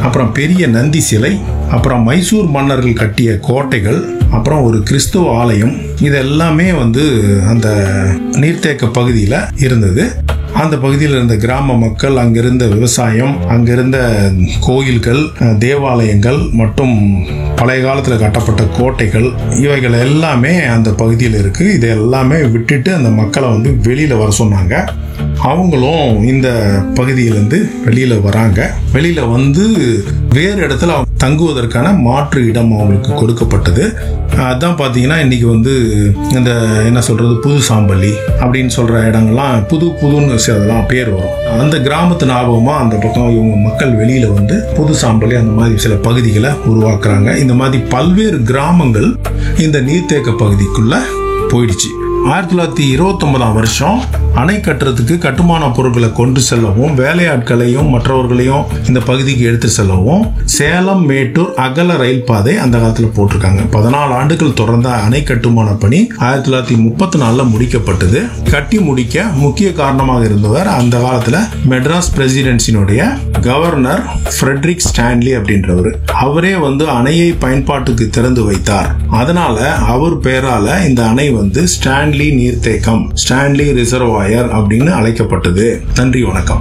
அப்புறம் பெரிய நந்தி சிலை அப்புறம் மைசூர் மன்னர்கள் கட்டிய கோட்டைகள் அப்புறம் ஒரு கிறிஸ்துவ ஆலயம் இது எல்லாமே வந்து அந்த நீர்த்தேக்க பகுதியில் இருந்தது அந்த பகுதியில் இருந்த கிராம மக்கள் அங்கிருந்த விவசாயம் அங்கிருந்த கோயில்கள் அஹ், தேவாலயங்கள் மற்றும் பழைய காலத்தில் கட்டப்பட்ட கோட்டைகள் இவைகள் எல்லாமே அந்த பகுதியில் இருக்கு இதை எல்லாமே விட்டுட்டு அந்த மக்களை வந்து வெளியில வர சொன்னாங்க அவங்களும் இந்த பகுதியிலேருந்து வெளியில வராங்க வெளியில வந்து வேறு இடத்துல அவங்க தங்குவதற்கான மாற்று இடம் அவங்களுக்கு கொடுக்கப்பட்டது அதான் பார்த்தீங்கன்னா இன்னைக்கு வந்து இந்த என்ன சொல்றது புது சாம்பலி அப்படின்னு சொல்ற இடங்கள்லாம் புது புதுன்னு சி- அதெல்லாம் பேர் வரும் அந்த கிராமத்து ஞாபகமா அந்த பக்கம் இவங்க மக்கள் வெளியில வந்து புது சாம்பலி அந்த மாதிரி சில பகுதிகளை உருவாக்குறாங்க இந்த மாதிரி பல்வேறு கிராமங்கள் இந்த நீர்த்தேக்க பகுதிக்குள்ள போயிடுச்சு ஆயிரத்தி தொள்ளாயிரத்தி இருபத்தொன்பதாம் வருஷம் அணை கட்டுறதுக்கு கட்டுமான பொருட்களை கொண்டு செல்லவும் வேலையாட்களையும் மற்றவர்களையும் இந்த பகுதிக்கு எடுத்து செல்லவும் சேலம் மேட்டூர் அகல ரயில் பாதை அந்த காலத்தில் போட்டிருக்காங்க பதினாலு ஆண்டுகள் தொடர்ந்த அணை கட்டுமான பணி ஆயிரத்தி தொள்ளாயிரத்தி முப்பத்தி நாலில் முடிக்கப்பட்டது கட்டி முடிக்க முக்கிய காரணமாக இருந்தவர் அந்த காலத்தில் மெட்ராஸ் பிரசிடென்சினுடைய கவர்னர் ஃப்ரெட்ரிக் ஸ்டான்லி அப்படின்றவர் அவரே வந்து அணையை பயன்பாட்டுக்கு திறந்து வைத்தார் அதனால அவர் பெயரால இந்த அணை வந்து ஸ்டான்லி நீர்த்தேக்கம் ஸ்டான்லி ரிசர்வாயர் அப்படின்னு அழைக்கப்பட்டது நன்றி வணக்கம்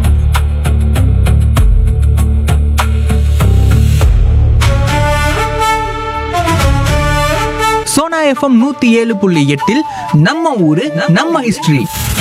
சோனா எஃப்எம் நூத்தி ஏழு புள்ளி எட்டில் நம்ம ஊரு நம்ம ஹிஸ்டரி